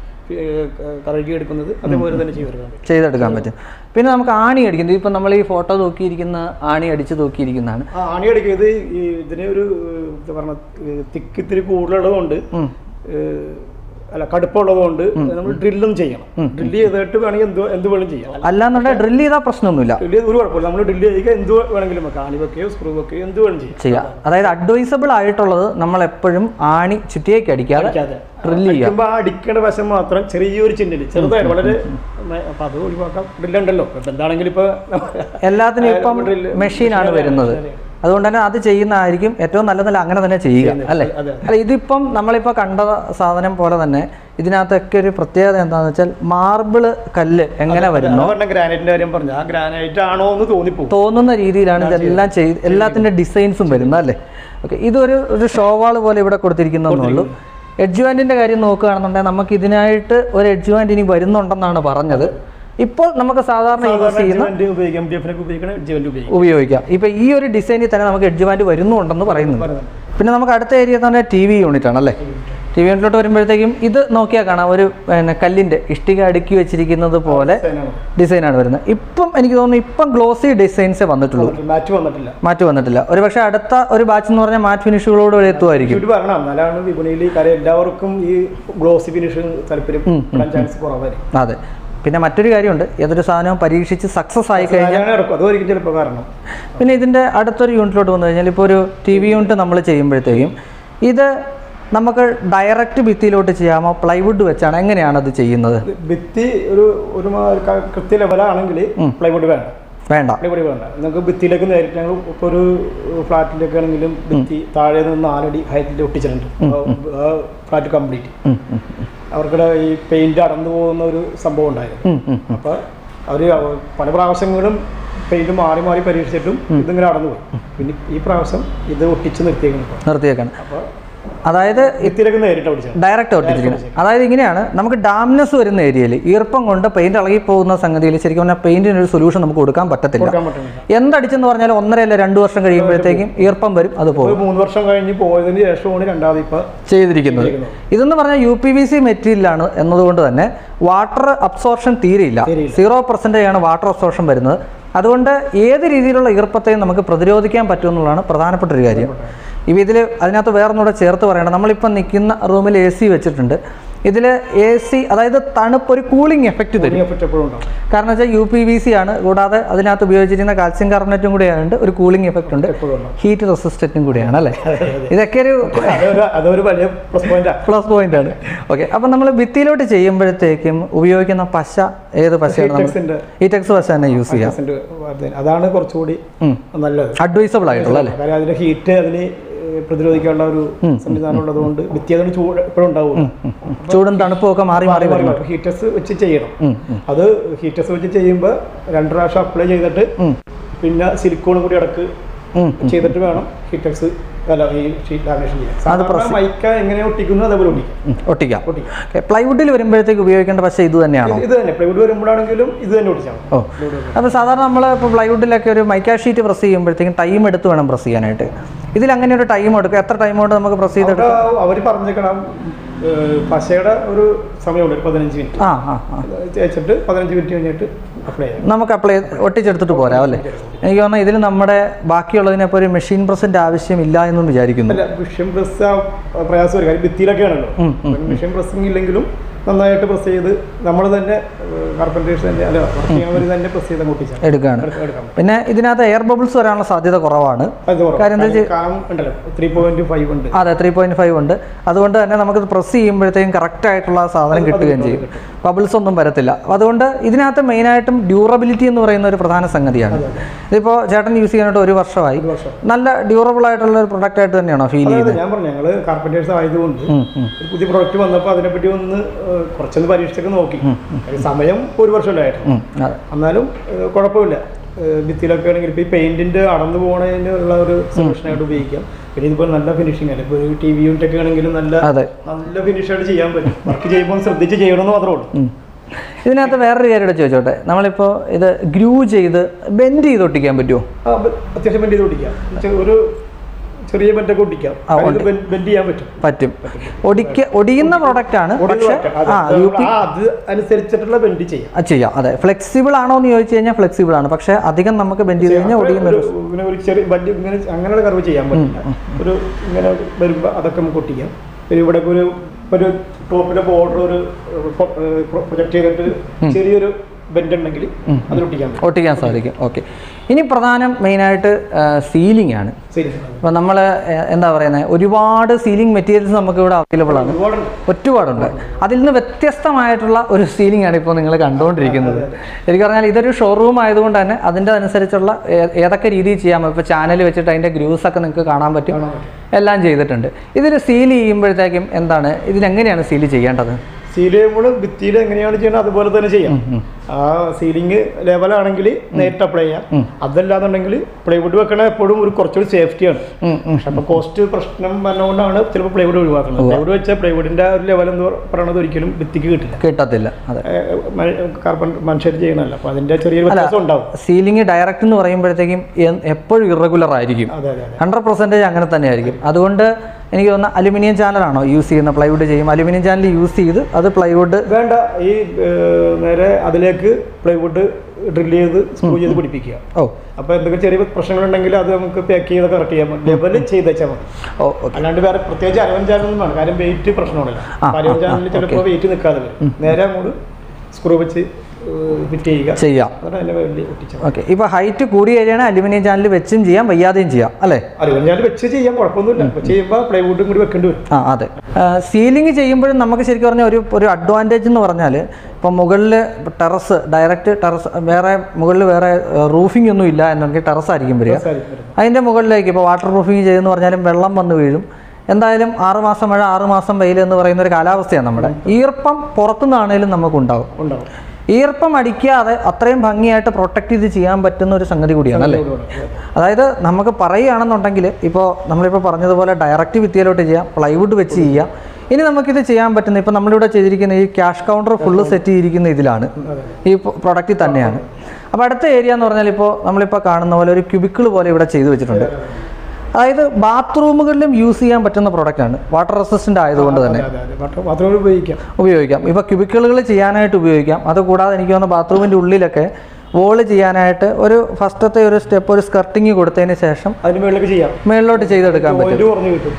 കഴുകി എടുക്കുന്നത് അതേപോലെ തന്നെ ചെയ്തെടുക്കാം ചെയ്തെടുക്കാൻ പറ്റും പിന്നെ നമുക്ക് ആണി അടിക്കുന്നത് ഇപ്പം നമ്മൾ ഈ ഫോട്ടോ നോക്കിയിരിക്കുന്ന ആണി അടിച്ച് നോക്കിയിരിക്കുന്നതാണ് ആ ആണി അടിക്കുന്നത് ഈ ഇതിന് ഒരു എന്താ പറഞ്ഞ തിക്ക് ഇത്തിരി കൂടുതലുള്ളതുകൊണ്ട് ഉം. ഏഹ്, അല്ല കടുപ്പമുള്ളതുകൊണ്ട് നമ്മൾ ഡ്രില്ലും ചെയ്യണം ഡ്രില്ല് ചെയ്തിട്ട് വേണമെങ്കിൽ എന്ത് എന്ത് വേണം ചെയ്യാം അല്ലാന്നുണ്ടെങ്കിൽ ഡ്രില്ല് ചെയ്താൽ പ്രശ്നമൊന്നുമില്ല ഡ്രില്ല് ചെയ്ത് ഒരു കുഴപ്പമില്ല നമ്മൾ ഡ്രില്ല് ചെയ്യുക എന്ത് വേണമെങ്കിലും വെക്കാം ആണി വെക്കുകയോ സ്ക്രൂ വെക്കുകയോ എന്ത് വേണം ചെയ്യാം ചെയ്യാം അതായത് അഡ്വൈസബിൾ ആയിട്ടുള്ളത് നമ്മൾ എപ്പോഴും ആണി ചുറ്റിയേക്ക് അടിക്കാതെ അടിക്കാതെ ഡ്രില്ല് ചെയ്യാം അടിക്കുമ്പോൾ ആ അടിക്കേണ്ട വശം മാത്രം ചെറിയൊരു ചിഹ്നില് ചെറുതായിട്ട് വളരെ അപ്പൊ അത് ഒഴിവാക്കാം ഡ്രില്ലുണ്ടല്ലോ ഇപ്പൊ എന്താണെങ്കിലും ഇപ്പൊ എല്ലാത്തിനും ഇപ്പം drill- മെഷീനാണ് machine വരുന്നത് അതെ. അതുകൊണ്ട് തന്നെ അത് ചെയ്യുന്നതായിരിക്കും ഏറ്റവും നല്ലതല്ല അങ്ങനെ തന്നെ ചെയ്യുക അല്ലേ അതെ. അല്ല ഇതിപ്പം നമ്മളിപ്പോൾ കണ്ട സാധനം പോലെ തന്നെ ഇതിനകത്തൊക്കെ ഒരു പ്രത്യേകത എന്താണെന്ന് വെച്ചാൽ മാർബിള് കല്ല് എങ്ങനെ വരുന്നോ പറഞ്ഞ ഗ്രാനൈറ്റിന്റെ കാര്യം പറഞ്ഞു ആ ഗ്രാനൈറ്റ് ആണോ എന്ന് തോന്നിപ്പോകും തോന്നുന്ന രീതിയിലാണ് ഇതെല്ലാം ചെയ്ത് എല്ലാത്തിൻ്റെ ഡിസൈൻസും വരുന്നത് അല്ലേ ഓക്കെ ഇതൊരു ഒരു ഷോവാൾ പോലെ ഇവിടെ കൊടുത്തിരിക്കുന്നതേ ഉള്ളൂ എഡ്ജുവാൻറ്റിൻ്റെ കാര്യം നോക്കുകയാണെന്നുണ്ടെങ്കിൽ നമുക്ക് ഇതിനായിട്ട് ഒരു എഡ്ജുവാൻറ്റ് ഇനി വരുന്നുണ്ടെന്നാണ് പറഞ്ഞത് ഇപ്പോൾ നമുക്ക് സാധാരണ യൂസ് ചെയ്യുന്ന ജവന്റ് ഉപയോഗിക്കാം ഡി എഫിനൊക്കെ ഉപയോഗിക്കണം ജവന്റ് ഉപയോഗിക്കാം ഉപയോഗിക്കാം ഇപ്പം ഈ ഒരു ഡിസൈനിൽ തന്നെ നമുക്ക് എഡ്ജുവാൻറ്റ് വരുന്നുണ്ടെന്ന് പറയുന്നുണ്ട് പറയുന്നുണ്ട്. പിന്നെ നമുക്ക് അടുത്ത ഏരിയ എന്ന് പറഞ്ഞാൽ ടി വി യൂണിറ്റ് ആണ് അല്ലേ ടി വി യൂണിറ്റിലോട്ട് വരുമ്പോഴത്തേക്കും ഇത് നോക്കിയാൽ കാണാം ഒരു പിന്നെ കല്ലിൻ്റെ ഇഷ്ടിക അടുക്കി വെച്ചിരിക്കുന്നത് പോലെ ഡിസൈനാണ് വരുന്നത് ഇപ്പം എനിക്ക് തോന്നുന്നു ഇപ്പം ഗ്ലോസി ഡിസൈൻസേ വന്നിട്ടുള്ളൂ മാച്ച് വന്നിട്ടില്ല മാറ്റ് വന്നിട്ടില്ല ഒരു പക്ഷേ അടുത്ത ഒരു ബാച്ച് എന്ന് പറഞ്ഞാൽ മാറ്റ് ഫിനിഷുകളോട് വരെ എത്തുമായിരിക്കും ചുറ്റി പറയണം എന്നാലാണ് വിപണിയിൽ കാര്യം എല്ലാവർക്കും ഈ ഗ്ലോസി ഫിനിഷ് താല്പര്യം പെടാൻ ചാൻസ് കുറവായിരിക്കും അതെ പിന്നെ മറ്റൊരു കാര്യമുണ്ട് ഏതൊരു സാധനവും പരീക്ഷിച്ച് സക്സസ് ആയി കഴിഞ്ഞാൽ ഞാൻ ഇറക്കും അതുമായിരിക്കും ചിലപ്പോൾ കാരണം പിന്നെ ഇതിൻ്റെ അടുത്തൊരു യൂണിറ്റിലോട്ട് വന്നു കഴിഞ്ഞാൽ ഇപ്പോൾ ഒരു ടി വി യൂണിറ്റ് നമ്മൾ ചെയ്യുമ്പോഴത്തേക്കും ഇത് നമുക്ക് ഡയറക്റ്റ് ഭിത്തിയിലോട്ട് ചെയ്യാമോ പ്ലൈവുഡ് വെച്ചാണ് എങ്ങനെയാണ് അത് ചെയ്യുന്നത് ഇത് ഭിത്തി ഒരു ഒരു മാ- ക- കൃത്യ ലെവലാണെങ്കിൽ പ്ലൈവുഡ് വേണ്ട വേണ്ട പ്ലൈവുഡ് വേണ്ട നമുക്ക് ഭിത്തിയിലേക്ക് നേരിട്ട് ഞങ്ങൾ ഇപ്പോൾ ഒരു ഫ്ലാറ്റിലേക്ക് ആണെങ്കിലും ഭിത്തി താഴെ നിന്ന് നാലടി ഹൈറ്റിൽ ഒട്ടിച്ചിട്ടുണ്ട് ആ ഫ്ലാറ്റ് കംപ്ലീറ്റ് ഉം, ഉം, അവർക്കിടെ ഈ പെയിന്റ് അടന്നു പോകുന്ന ഒരു സംഭവം ഉണ്ടായിരുന്നു ഉം, ഉം. അപ്പോൾ അവർ പല പ്രാവശ്യങ്ങളും പെയിന്റ് മാറി മാറി പരീക്ഷിച്ചിട്ടും ഇതിങ്ങനെ അടന്നു പോയി പിന്നെ ഈ പ്രാവശ്യം ഇത് ഒട്ടിച്ച് നിർത്തിയേക്കുന്നു ഇപ്പോൾ നിർത്തിയേക്കാണ് അപ്പോൾ അതായത് ഭിത്തിയിലേക്ക് നേരിട്ട് ഒട്ടിച്ചത് ഡയറക്റ്റ് ഒട്ടിച്ചിരിക്കുന്നത് അതായത് ഇങ്ങനെയാണ് നമുക്ക് ഡാംനെസ് വരുന്ന ഏരിയയിൽ ഈർപ്പം കൊണ്ട് പെയിന്റ് ഇളകി പോകുന്ന സംഗതിയിൽ ശരിക്കും പറഞ്ഞാൽ പെയിന്റിന് ഒരു സൊല്യൂഷൻ നമുക്ക് കൊടുക്കാൻ പറ്റത്തില്ല കൊടുക്കാൻ പറ്റുന്നില്ല എന്തടിച്ചെന്ന് പറഞ്ഞാൽ ഒന്നര അല്ല രണ്ട് വർഷം കഴിയുമ്പോഴത്തേക്കും ഈർപ്പം വരും അത് പോകും ഒരു മൂന്ന് വർഷം കഴിഞ്ഞ് പോയതിന് ശേഷമാണ് രണ്ടാമത് ഇപ്പോൾ ചെയ്തിരിക്കുന്നത് ഇതെന്ന് പറഞ്ഞാൽ യു പി വി സി മെറ്റീരിയലാണ് എന്നതുകൊണ്ട് തന്നെ വാട്ടർ അബ്സോർഷൻ തീരെയില്ല തീരെയില്ല. സീറോ പെർസെൻറ്റേജ് ആണ് വാട്ടർ അബ്സോർഷൻ വരുന്നത് അതുകൊണ്ട് ഏത് രീതിയിലുള്ള ഈർപ്പത്തെയും നമുക്ക് പ്രതിരോധിക്കാൻ പറ്റുമെന്നുള്ളതാണ് പ്രധാനപ്പെട്ട ഒരു കാര്യം ഇവ ഇതിൽ അതിനകത്ത് വേറൊന്നുകൂടെ ചേർത്ത് പറയണം നമ്മളിപ്പം നിൽക്കുന്ന റൂമിൽ എ സി വെച്ചിട്ടുണ്ട് ഇതിൽ എ സി അതായത് തണുപ്പ് ഒരു കൂളിംഗ് എഫക്റ്റ് തരും എഫക്റ്റ് എപ്പോഴും ഉണ്ടാവും കാരണം വെച്ചാൽ യു പി വി സി ആണ് കൂടാതെ അതിനകത്ത് ഉപയോഗിച്ചിരിക്കുന്ന കാൽസ്യം കാർബണേറ്റും കൂടി ആയതുകൊണ്ട് ഒരു കൂളിംഗ് എഫക്റ്റ് ഉണ്ട് എപ്പോഴും ഉണ്ടാവും ഹീറ്റ് റെസിസ്റ്റൻറ്റും കൂടിയാണ് അല്ലേ ഇതൊക്കെ ഒരു അതൊരു അതൊരു വലിയ പ്ലസ് പോയിന്റാണ് പ്ലസ് പോയിന്റ് ആണ് ഓക്കെ അപ്പം നമ്മൾ ഭിത്തിയിലോട്ട് ചെയ്യുമ്പോഴത്തേക്കും ഉപയോഗിക്കുന്ന പശ ഏത് പശയാണ് നമ്മൾ ടെക്സിന്റെ ഈറ്റെക്സ് പശ തന്നെ യൂസ് ചെയ്യാം അതാണ് കുറച്ചുകൂടി ഉം. നല്ലത് അഡ്വൈസബിൾ ആയിട്ടുള്ള അല്ലേ കാരണം അതിന്റെ ഹീറ്റ് അതിന് ഏഹ് പ്രതിരോധിക്കാനുള്ള ഒരു സംവിധാനം ഉള്ളതുകൊണ്ട് ഭിത്തി അതിന് ചൂട് എപ്പോഴും ഉണ്ടാവും ചൂടും തണുപ്പും ഒക്കെ മാറി മാറി വരും ഹീറ്റേഴ്സ് വെച്ച് ചെയ്യണം ഉം, ഉം. അത് ഹീറ്റേഴ്സ് വെച്ച് ചെയ്യുമ്പോൾ രണ്ട് പ്രാവശ്യം അപ്ലൈ ചെയ്തിട്ട് ഉം. പിന്നെ സിലിക്കോണും കൂടി ഇടക്ക് ഉം, ചെയ്തിട്ട് വേണം ഹീറ്റേഴ്സ് അല്ല ഈ ഷീറ്റ് ലാമിനേഷൻ ചെയ്യാൻ സാധാരണ മൈക്ക എങ്ങനെ ഒട്ടിക്കുന്നു അതേപോലെ ഒട്ടിക്കും ഉം, ഒട്ടിക്കാം ഒട്ടിക്കാം ഓക്കെ പ്ലൈവുഡിൽ വരുമ്പോഴത്തേക്ക് ഉപയോഗിക്കേണ്ട പശ ഇത് തന്നെയാണോ ഇത് തന്നെ പ്ലൈവുഡ് വരുമ്പോഴാണെങ്കിലും ഇത് തന്നെ ഒട്ടിച്ചാൽ മതി. ഓ അപ്പോൾ സാധാരണ നമ്മൾ ഇപ്പോൾ പ്ലൈവുഡിലൊക്കെ ഒരു മൈക്ക ഷീറ്റ് പ്രസ് ചെയ്യുമ്പോഴത്തേക്കും ടൈം എടുത്ത് വേണം പ്രസ് ചെയ്യാനായിട്ട് ഇതിൽ അങ്ങനെ ഒരു ടൈം എടുക്കും എത്ര ടൈം കൊണ്ട് നമുക്ക് പ്രസ് ചെയ്തെടുക്കാം അവിടെ അവർ പറഞ്ഞേക്കണം ഏഹ്, പശയുടെ ഒരു സമയമുണ്ട് ഒരു പതിനഞ്ച് മിനിറ്റ് ആ ആ ആ തേച്ചിട്ട് പതിനഞ്ച് മിനിറ്റ് കഴിഞ്ഞിട്ട് അപ്ലൈ ചെയ്യാം നമുക്ക് അപ്ലൈ ഒട്ടിച്ചെടുത്തിട്ട് പോരാം അല്ലേ എനിക്ക് തോന്നുന്നു ഇതിൽ നമ്മുടെ ബാക്കിയുള്ളതിനപ്പോൾ ഒരു മെഷീൻ പ്രസിൻ്റെ ആവശ്യമില്ല എന്നും വിചാരിക്കുന്നു അല്ല മിഷൻ പ്രസ് പ്രയാസം ഒരു കാര്യം ഭിത്തിയിലൊക്കെ ആണല്ലോ ഉം, ഉം. മിഷൻ പ്രസ്സിങ് ഇല്ലെങ്കിലും നന്നായിട്ട് പ്രസ് ചെയ്ത് നമ്മൾ തന്നെ കാർപ്പൻറ്റേഴ്സ് തന്നെ അല്ല വർക്ക് ചെയ്യുന്നവർ തന്നെ പ്രസ് ചെയ്ത് ഒട്ടിച്ചാൽ എടുക്കുകയാണ് എടുക്കാം പിന്നെ ഇതിനകത്ത് എയർ ബബിൾസ് വരാനുള്ള സാധ്യത കുറവാണ് അത് കുറവ്. കാര്യം എന്താ വെച്ചാ- കാരണം ഉണ്ടല്ലോ ത്രീ പോയിന്റ് ഫൈവ് ഉണ്ട് അതെ ത്രീ പോയിന്റ് ഫൈവ് ഉണ്ട് അതുകൊണ്ട് തന്നെ നമുക്ക് പ്രസ് ചെയ്യുമ്പോഴത്തേക്കും കറക്റ്റ് ആയിട്ടുള്ള സാധനം കിട്ടുകയും ചെയ്യും ബബിൾസ് ഒന്നും വരത്തില്ല അപ്പോൾ അതുകൊണ്ട് ഇതിനകത്ത് മെയിനായിട്ടും ഡ്യൂറബിലിറ്റി എന്ന് പറയുന്ന ഒരു പ്രധാന സംഗതിയാണ് ഇതിപ്പോൾ ചേട്ടൻ യൂസ് ചെയ്യാനായിട്ട് ഒരു വർഷമായി ഒരു വർഷം നല്ല ഡ്യൂറബിൾ ആയിട്ടുള്ള ഒരു പ്രൊഡക്റ്റ് ആയിട്ട് തന്നെയാണോ ഫീൽ അതായത് ചെയ്യുന്നത് ഞാൻ പറഞ്ഞു ഞങ്ങള് കാർപ്പൻറ്റേഴ്സ് ആയതുകൊണ്ട് ഉം, ഉം. ഒരു പുതിയ പ്രോഡക്റ്റ് വന്നപ്പോൾ അതിനെപ്പറ്റി ഒന്ന് ഏഹ്, കുറച്ചൊന്ന് പരീക്ഷിച്ചൊക്കെ നോക്കി കാര്യം സമയം ഒരു വർഷമല്ലായിരുന്നു ഉം, അതെ എന്നാലും ഏഹ്, കുഴപ്പമില്ല ഏഹ്, ഭിത്തിയിലൊക്കെ ആണെങ്കിൽ ഇപ്പോൾ ഈ പെയിന്റിന്റെ അടന്നു പോകുന്നതിനുള്ള ഒരു സൊല്യൂഷനായിട്ട് ഉപയോഗിക്കാം പിന്നെ ഇതിപ്പോൾ നല്ല ഫിനിഷിംഗ് അല്ലേ ഇപ്പോൾ ടി വി യൂണിറ്റ് ഒക്കെ ആണെങ്കിലും നല്ല അതെ നല്ല ഫിനിഷായിട്ട് ചെയ്യാൻ പറ്റും വർക്ക് ചെയ്യുമ്പോൾ ശ്രദ്ധിച്ച് ചെയ്യണമെന്ന് മാത്രമേ ഉള്ളൂ ഉം. ഇതിനകത്ത് വേറൊരു കാര്യം കൂടെ ചോദിച്ചോട്ടെ നമ്മളിപ്പോൾ ഇത് ഗ്രൂ ചെയ്ത് ബെൻഡ് ചെയ്ത് ഒട്ടിക്കാൻ പറ്റുമോ ആ, ബ- അത്യാവശ്യം ബെൻഡ് ചെയ്ത് ഒട്ടിക്കാം ചെ- ഒരു ചെറിയ ബെൻഡൊക്കെ ഒട്ടിക്കാം ആ, ഉണ്ട്. ബെൻഡ് ചെയ്യാൻ പറ്റും പറ്റും ഒടിക്ക ഒടിയുന്ന പ്രൊഡക്റ്റ് ആണ് ഒടിവ് പക്ഷെ വർക്ക്. അത് ആ യു പി ആ, അത് അനുസരിച്ചിട്ടുള്ള ബെൻഡ് ചെയ്യാം അത് ചെയ്യാം അതെ ഫ്ലെക്സിബിൾ ആണോ എന്ന് ചോദിച്ചു കഴിഞ്ഞാൽ ഫ്ലെക്സിബിൾ ആണ് പക്ഷെ അധികം നമുക്ക് ബെൻഡ് ചെയ്ത് കഴിഞ്ഞാൽ ഒടിയുന്ന ഒരു ഒരു- ഇങ്ങനെ ഒരു ചെറിയ വലിയ ഇങ്ങനെ അങ്ങനെയുള്ള കർവ് ചെയ്യാൻ പറ്റില്ല ഒരു ഇങ്ങനെ വരുമ്പോൾ അതൊക്കെ നമുക്ക് ഒട്ടിക്കാം പിന്നെ ഇവിടെ ഒരു ഒരു ടോപ്പിലെ ബോർഡർ ഒരു പ്രൊജക്ട് ചെയ്തിട്ട് ചെറിയൊരു ബെൻഡ് ഉണ്ടെങ്കിൽ അതിൽ ഒട്ടിക്കാൻ പറ്റും ഒട്ടിക്കാൻ സാധിക്കും ഓക്കെ ഇനി പ്രധാനം മെയിനായിട്ട് സീലിംഗ് ആണ് ശരി ഇപ്പം നമ്മൾ എന്താ പറയുന്നത് ഒരുപാട് സീലിംഗ് മെറ്റീരിയൽസ് നമുക്ക് ഇവിടെ അവൈലബിൾ ആണ് ഒരുപാടുണ്ട് ഒരുപാടുണ്ട് അതിൽ നിന്ന് വ്യത്യസ്തമായിട്ടുള്ള ഒരു സീലിംഗ് ആണ് ഇപ്പോൾ നിങ്ങൾ കണ്ടുകൊണ്ടിരിക്കുന്നത് ശരിക്കും പറഞ്ഞാൽ ഇതൊരു ഷോറൂം ആയതുകൊണ്ട് തന്നെ അതിൻ്റെ അനുസരിച്ചുള്ള ഏ- ഏതൊക്കെ രീതിയിൽ ചെയ്യാം ഇപ്പോൾ ചാനൽ വെച്ചിട്ട് അതിൻ്റെ ഗ്രൂസ് ഒക്കെ നിങ്ങൾക്ക് കാണാൻ പറ്റും കാണാൻ പറ്റും എല്ലാം ചെയ്തിട്ടുണ്ട് ഇതിൽ സീൽ ചെയ്യുമ്പോഴത്തേക്കും എന്താണ് ഇതിനെങ്ങനെയാണ് സീൽ ചെയ്യേണ്ടത് സീൽ ചെയ്യുമ്പോൾ ഭിത്തിയിൽ എങ്ങനെയാണ് ചെയ്യുന്നത് അതുപോലെ തന്നെ ചെയ്യാം ആ സീലിംഗ് ലെവലാണെങ്കിൽ നേരിട്ട് അപ്ലൈ ചെയ്യാം അതല്ലാന്നുണ്ടെങ്കിൽ പ്ലൈവുഡ് വെക്കണ എപ്പോഴും ഒരു കുറച്ചുകൂടി സേഫ്റ്റിയാണ് ഉം, ഉം. പക്ഷെ അപ്പോൾ കോസ്റ്റ് പ്രശ്നം പറഞ്ഞുകൊണ്ടാണ് ചിലപ്പോൾ പ്ലൈവുഡ് ഒഴിവാക്കുന്നത് പ്ലൈവുഡ് വെച്ചാൽ പ്ലൈവുഡിന്റെ ഒരു ലെവൽ എന്ന് പറയണത് ഒരിക്കലും ഭിത്തിക്ക് കിട്ടില്ല കിട്ടത്തില്ല അതെ കാർബൺ മനുഷ്യർ ചെയ്യണമല്ലോ അപ്പോൾ അതിന്റെ ചെറിയൊരു വ്യത്യാസം ഉണ്ടാവും സീലിംഗ് ഡയറക്റ്റ് എന്ന് പറയുമ്പോഴത്തേക്കും എ- എപ്പോഴും ഇറഗുലർ ആയിരിക്കും അതെ അതെ അതെ ഹൺഡ്രഡ് പെർസെൻറ്റേജ് അങ്ങനെ തന്നെ ആയിരിക്കും അതുകൊണ്ട് എനിക്ക് തോന്നുന്ന അലുമിനിയം ചാനലാണോ യൂസ് ചെയ്യുന്ന പ്ലൈവുഡ് ചെയ്യും അലുമിനിയം ചാനൽ യൂസ് ചെയ്ത് അത് പ്ലൈവുഡ് വേണ്ട ഈ ഏർ, നേരെ അതിലേക്ക് പ്ലൈവുഡ് ഡ്രിൽ ചെയ്ത് സ്ക്രൂ ചെയ്ത് പിടിപ്പിക്കുക ഓ അപ്പോൾ എന്തെങ്കിലും ചെറിയ പ്രശ്നങ്ങളുണ്ടെങ്കിൽ അത് നമുക്ക് പാക്ക് ചെയ്ത് കറക്റ്റ് ചെയ്യാൻ പറ്റും ലെവൽ ചെയ്ത് വെച്ചാൽ മതി ഓ ഓക്കെ അല്ലാണ്ട് വേറെ പ്രത്യേകിച്ച് അരവൻ ചാനലൊന്നും വേണം കാര്യം വെയിറ്റ് പ്രശ്നമാണല്ലോ ആ, അരവൻ ആ, ചാനലിൽ ചിലപ്പോൾ വെയിറ്റ് നിൽക്കാതെ വരും നേരെ അങ്ങോട്ട് സ്ക്രൂ വെച്ച് ഫിറ്റ് ചെയ്യുക ചെയ്യാം അതാണ് അതിൻ്റെ വലിയ ഒട്ടിച്ച ഓക്കെ ഇപ്പോൾ ഹൈറ്റ് കൂടിയ ഏരിയയാണ് അലുമിനിയം ചാനൽ വെച്ചും ചെയ്യാം വയ്യാതെയും ചെയ്യാം അല്ലേ അരവൻ ചാനൽ വെച്ച് ചെയ്യാൻ കുഴപ്പമൊന്നുമില്ല വെച്ച് ചെയ്യുമ്പോൾ പ്ലൈവുഡും കൂടി വെക്കേണ്ടി വരും ആ അതെ സീലിംഗ് ചെയ്യുമ്പോഴും നമുക്ക് ശരിക്കും പറഞ്ഞാൽ ഒരു ഒരു അഡ്വാൻറ്റേജ് എന്ന് പറഞ്ഞാൽ ഇപ്പം മുകളിൽ ടെറസ് ഡയറക്റ്റ് ടെറസ് വേറെ മുകളിൽ വേറെ റൂഫിംഗ് ഒന്നും ഇല്ല എന്നുണ്ടെങ്കിൽ ടെറസ് ആയിരിക്കും വരിക സാധിക്കും വരും. അതിൻ്റെ മുകളിലേക്ക് ഇപ്പോൾ വാട്ടർ പ്രൂഫിങ് ചെയ്തെന്ന് പറഞ്ഞാലും വെള്ളം വന്ന് വീഴും എന്തായാലും ആറ് മാസം മഴ ആറ് മാസം വെയിൽ എന്ന് പറയുന്ന ഒരു കാലാവസ്ഥയാണ് നമ്മുടെ ഈർപ്പം പുറത്തുനിന്നാണേലും നമുക്കുണ്ടാവും ഉണ്ടാവും ഈർപ്പം അടിക്കാതെ അത്രയും ഭംഗിയായിട്ട് പ്രൊട്ടക്ട് ചെയ്ത് ചെയ്യാൻ പറ്റുന്ന ഒരു സംഗതി കൂടിയാണ് അല്ലേ അതായത് നമുക്ക് പറയുകയാണെന്നുണ്ടെങ്കിൽ ഇപ്പോൾ നമ്മളിപ്പോൾ പറഞ്ഞതുപോലെ ഡയറക്റ്റ് ഭിത്തിയിലോട്ട് ചെയ്യാം പ്ലൈവുഡ് വെച്ച് ചെയ്യാം ഇനി നമുക്കിത് ചെയ്യാൻ പറ്റുന്ന ഇപ്പോൾ നമ്മളിവിടെ ചെയ്തിരിക്കുന്ന ഈ ക്യാഷ് കൗണ്ടർ ഫുള്ള് സെറ്റ് ചെയ്തിരിക്കുന്ന ഇതിലാണ് ഈ പ്രൊഡക്റ്റിൽ തന്നെയാണ് അപ്പോൾ അടുത്ത ഏരിയ എന്ന് പറഞ്ഞാൽ ഇപ്പോൾ നമ്മളിപ്പോൾ കാണുന്ന പോലെ ഒരു ക്യൂബിക്കിൾ പോലെ ഇവിടെ ചെയ്തു വെച്ചിട്ടുണ്ട് അതായത് ബാത്റൂമുകളിലും യൂസ് ചെയ്യാൻ പറ്റുന്ന പ്രൊഡക്റ്റാണ് വാട്ടർ റെസിസ്റ്റൻ്റ് ആയതുകൊണ്ട് തന്നെ അതെ അതെ ബാത്റൂം ബാത്റൂമിൽ ഉപയോഗിക്കാം ഉപയോഗിക്കാം ഇപ്പോൾ ക്യൂബിക്കിളുകൾ ചെയ്യാനായിട്ട് ഉപയോഗിക്കാം അതുകൂടാതെ എനിക്ക് തോന്നുന്നു ബാത്റൂമിൻ്റെ ഉള്ളിലൊക്കെ വോള് ചെയ്യാനായിട്ട് ഒരു ഫസ്റ്റത്തെ ഒരു സ്റ്റെപ്പ് ഒരു സ്കർട്ടിങ് കൊടുത്തതിന് ശേഷം അതിന് മുകളിലേക്ക് ചെയ്യാം മേളിലോട്ട് ചെയ്തെടുക്കാൻ പറ്റും പോയിന്റ് കുറഞ്ഞ് കിട്ടും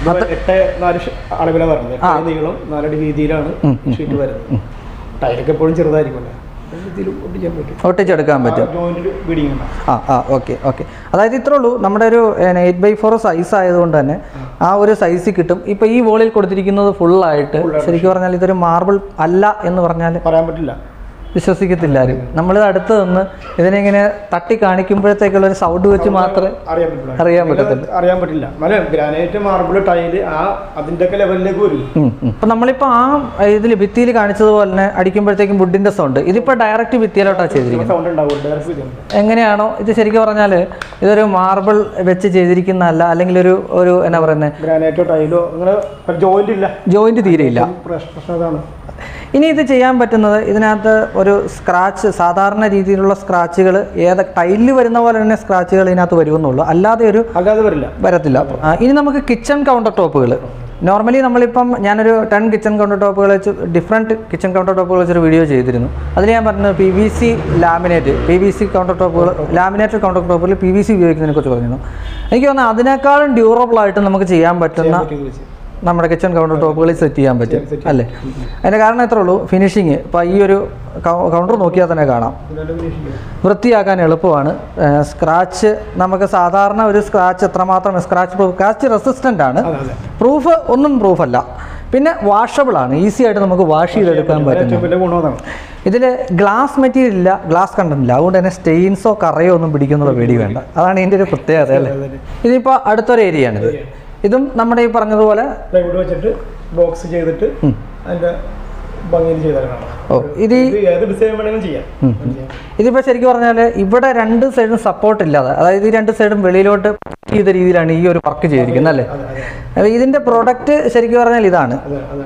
ഇത് എട്ട് നാല് ഷ- അളവിലാണ് വരുന്നത് എട്ട് നീളം നാലടി വീതിയിലാണ് ഷീറ്റ് വരുന്നത് ടൈലൊക്കെ എപ്പോഴും ചെറുതായിരിക്കുമല്ലോ രീതിയിൽ ഒട്ടിക്കാൻ പറ്റും ഒട്ടിച്ചെടുക്കാൻ പറ്റും ജോയിന്റിൽ ബീഡിങ് ഉണ്ടാവും ആ ആ ഓക്കെ ഓക്കെ അതായത് ഇത്രേ ഉള്ളൂ നമ്മുടെ ഒരു എയ്റ്റ് ബൈ ഫോർ സൈസ് ആയതുകൊണ്ട് തന്നെ ആ ഒരു സൈസ് കിട്ടും ഇപ്പോൾ ഈ വോളിൽ കൊടുത്തിരിക്കുന്നത് ഫുള്ളായിട്ട് ശരിക്കും പറഞ്ഞാൽ ഇതൊരു മാർബിൾ അല്ല എന്ന് പറഞ്ഞാൽ പറയാൻ പറ്റില്ല വിശ്വസിക്കത്തില്ല ആരും നമ്മൾ അടുത്ത് നിന്ന് ഇതിനെ ഇങ്ങനെ തട്ടി കാണിക്കുമ്പോഴത്തേക്കുള്ള ഒരു സൗണ്ട് വെച്ച് മാത്രമേ അറിയാൻ പറ്റില്ല അറിയാൻ പറ്റത്തില്ല അറിയാൻ പറ്റില്ല മല ഗ്രാനൈറ്റ് മാർബിൾ ടൈല് ആ അതിന്റെ ഒക്കെ ലെവലിലേക്ക് വരും ഇപ്പം നമ്മളിപ്പോൾ ആ ഇതിൽ ഭിത്തിയിൽ കാണിച്ചതുപോലെ തന്നെ അടിക്കുമ്പോഴത്തേക്കും വുഡിൻ്റെ സൗണ്ട് ഇതിപ്പോൾ ഡയറക്റ്റ് ഭിത്തിയിലോട്ടാണ് ചെയ്തിരിക്കുന്നത് സൗണ്ട് ഉണ്ടാവും ഡയറക്റ്റ് ചെയ്യുന്നത് എങ്ങനെയാണോ ഇത് ശരിക്കും പറഞ്ഞാൽ ഇതൊരു മാർബിൾ വെച്ച് ചെയ്തിരിക്കുന്നതല്ല അല്ലെങ്കിൽ ഒരു ഒരു എന്നാ പറയുന്നത് ഗ്രാനൈറ്റോ ടൈലോ അങ്ങനെ ജോയിന്റ് ഇല്ല ജോയിന്റ് തീരെയില്ല പ്രശ്നം പ്രശ്നം അതാണ് ഇനി ഇത് ചെയ്യാൻ പറ്റുന്നത് ഇതിനകത്ത് ഒരു സ്ക്രാച്ച് സാധാരണ രീതിയിലുള്ള സ്ക്രാച്ചുകൾ ഏത് ടൈലിൽ വരുന്ന പോലെ തന്നെ സ്ക്രാച്ചുകൾ ഇതിനകത്ത് വരുമെന്നുള്ളൂ അല്ലാതെ ഒരു അല്ലാതെ വരില്ല വരത്തില്ല ആ, ഇനി നമുക്ക് കിച്ചൺ കൗണ്ടർ ടോപ്പുകൾ നോർമലി നമ്മളിപ്പം ഞാനൊരു ടെൻ കിച്ചൺ കൗണ്ടർ ടോപ്പുകൾ വെച്ച് ഡിഫറെൻറ്റ് കിച്ചൺ കൗണ്ടർ ടോപ്പുകൾ വെച്ചൊരു വീഡിയോ ചെയ്തിരുന്നു അതിൽ ഞാൻ പറഞ്ഞത് P V C laminate P V C counter ടോപ്പുകൾ ലാമിനേറ്റഡ് കൗണ്ടർ ടോപ്പുകളിൽ പി വി സി ഉപയോഗിക്കുന്നതിനെ കുറിച്ച് പറഞ്ഞിരുന്നു എനിക്ക് തോന്നുന്നു അതിനേക്കാളും ഡ്യൂറബിൾ ആയിട്ട് നമുക്ക് ചെയ്യാൻ പറ്റുന്ന ഇത് വെച്ച്. നമ്മുടെ കിച്ചൺ കൗണ്ടർ ടോപ്പുകളിൽ സെറ്റ് ചെയ്യാൻ പറ്റും അല്ലേ അതിൻ്റെ കാരണം ഇത്രേ ഉള്ളൂ ഫിനിഷിങ് ഇപ്പോൾ ഈ ഒരു കൗണ്ടർ നോക്കിയാൽ തന്നെ കാണാം ഇതിന്റെ finishing. വൃത്തിയാക്കാൻ എളുപ്പമാണ് സ്ക്രാച്ച് നമുക്ക് സാധാരണ ഒരു സ്ക്രാച്ച് എത്രമാത്രം സ്ക്രാച്ച് പ്രൂഫ് സ്ക്രാച്ച് റെസിസ്റ്റൻ്റ് ആണ് അതെ അതെ പ്രൂഫ് ഒന്നും പ്രൂഫ് അല്ല പിന്നെ വാഷബിൾ ആണ് ഈസി ആയിട്ട് നമുക്ക് വാഷ് ചെയ്തെടുക്കാൻ പറ്റുന്നു ട്യൂബിന്റെ ഗുണം അതാണ് ഇതിൽ ഗ്ലാസ് മെറ്റീരിയൽ ഇല്ല ഗ്ലാസ് കണ്ടന്റ് ഇല്ല അതുകൊണ്ട് തന്നെ സ്റ്റെയിൻസോ കറയോ ഒന്നും പിടിക്കുന്നുള്ള പേടി വേണ്ട അതാണ് ഇതിൻ്റെ ഒരു പ്രത്യേകത അല്ലേ ഇതിപ്പോൾ അടുത്തൊരു ഏരിയ ആണിത് ഇതും നമ്മുടെ ഈ പറഞ്ഞതുപോലെ പ്ലൈവുഡ് വെച്ചിട്ട് ബോക്സ് ചെയ്തിട്ട് അതിന്റെ ഭംഗിയിൽ ചെയ്താൽ കാണാം ഓ ഇത് ഈ ഇത് ഏത് ഡിസൈൻ വേണമെങ്കിലും ചെയ്യാം ചെയ്യാം. ഇതിപ്പോൾ ശരിക്കും പറഞ്ഞാൽ ഇവിടെ രണ്ട് സൈഡും സപ്പോർട്ട് ഇല്ലാതെ അതായത് ഈ രണ്ട് സൈഡും വെളിയിലോട്ട് ചെയ്ത രീതിയിലാണ് ഈ ഒരു വർക്ക് ചെയ്തിരിക്കുന്നത് അല്ലേ അതെ അതെ അപ്പോൾ ഇതിൻ്റെ പ്രോഡക്റ്റ് ശരിക്കും പറഞ്ഞാൽ ഇതാണ് അതെ അതെ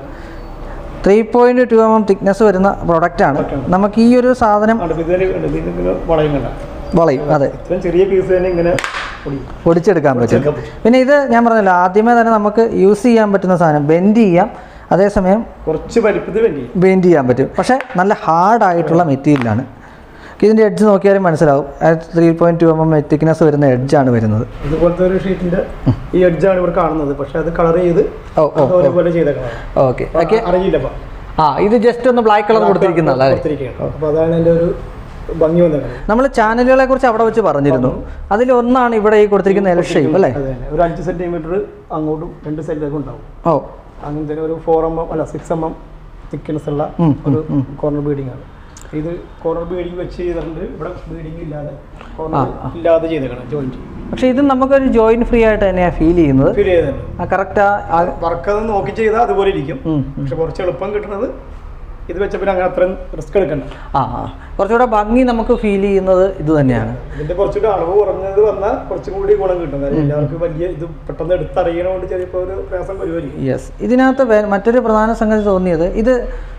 three point two M M thickness വരുന്ന പ്രോഡക്റ്റാണ് നമുക്ക് ഈ ഒരു സാധനം അടുപ്പ് ഇതിന് ഇതിന് വളയും കണ്ട വളയും അതെ ഇത്രയും ചെറിയ പീസ് തന്നെ ഇങ്ങനെ പൊടിയും പൊടിച്ചെടുക്കാൻ പറ്റും പിന്നെ ഇത് ഞാൻ പറഞ്ഞല്ലോ ആദ്യമേ തന്നെ നമുക്ക് യൂസ് ചെയ്യാൻ പറ്റുന്ന സാധനം ബെൻഡ് ചെയ്യാം അതേസമയം കുറച്ച് വലിപ്പത്തിൽ വേണ്ടി ബെൻഡ് ചെയ്യാൻ പറ്റും പക്ഷേ നല്ല ഹാർഡായിട്ടുള്ള മെറ്റീരിയലാണ് ഇതിൻ്റെ എഡ്ജ് നോക്കിയാലും മനസ്സിലാവും three point two M M thickness വരുന്ന എഡ്ജാണ് വരുന്നത് ഇതുപോലത്തെ ഒരു ഷീറ്റിന്റെ ഈ എഡ്ജാണ് ഇവിടെ കാണുന്നത് പക്ഷെ അത് കളർ ചെയ്ത് ഓ ഓ അത് ഒരേപോലെ ചെയ്തേക്കണം ഓക്കെ ഓക്കെ അറിയില്ല അപ്പൊ ആ ഇത് ജസ്റ്റ് ഒന്ന് ബ്ലാക്ക് കളർ കൊടുത്തിരിക്കുന്നതല്ല അല്ലേ കൊടുത്തിരിക്കുകയാണ് അപ്പൊ അതാണ് എൻ്റെ ഒരു ഭംഗി വന്നേക്കുന്നത് നമ്മൾ ചാനലുകളെ കുറിച്ച് അവിടെ വെച്ച് പറഞ്ഞിരുന്നു അതിൽ ഒന്നാണ് ഇവിടെ ഈ കൊടുത്തിരിക്കുന്ന എൽ ഷേപ്പ് അല്ലേ അതെ തന്നെ ഒരു അഞ്ച് സെന്റിമീറ്റർ അങ്ങോട്ടും രണ്ട് സൈഡിലേക്കും ഉണ്ടാവും ഓ അങ്ങനത്തെ ഒരു ഫോർ എം എം അല്ല സിക്സ് എം എം തിക്നെസ് ഉള്ള ഉം, ഒരു കോർണർ ബീഡിംഗ് ആണ് ഇത് കോർണർ ബീഡിംഗ് വെച്ച് ചെയ്തിട്ടുണ്ട് ഇവിടെ ബീഡിംഗ് ഇല്ലാതെ കോർണർ ഇല്ലാതെ ചെയ്തേക്കണം ജോയിന്റ് പക്ഷേ ഇത് നമുക്കൊരു ജോയിന്റ് ഫ്രീ ആയിട്ട് തന്നെയാണ് ഫീൽ ചെയ്യുന്നത് ഫീൽ ചെയ്തത് ആ കറക്റ്റ് ആ വർക്ക് അത് നോക്കി ചെയ്താൽ അതുപോലെ ഇരിക്കും ഉം, പക്ഷെ കുറച്ച് എളുപ്പം കിട്ടുന്നത് ഇത് വെച്ചപ്പോൾ അങ്ങനെ അത്രയും റിസ്ക് എടുക്കണ്ട ആ ആ. കുറച്ചുകൂടെ ഭംഗി നമുക്ക് ഫീൽ ചെയ്യുന്നത് ഇത് തന്നെയാണ് ഇതിന്റെ കുറച്ചുകൂടി അളവ് കുറഞ്ഞത് വന്നാൽ കുറച്ചും കൂടി ഗുണം കിട്ടും കാര്യം എല്ലാവർക്കും വലിയ ഇത് പെട്ടെന്ന് എടുത്തറിയണോണ്ട് ചിലപ്പോൾ ഒരു പ്രയാസം വരുമായിരിക്കും യെസ് ഇതിനകത്ത് വേ- മറ്റൊരു പ്രധാന സംഗതി തോന്നിയത് ഇത്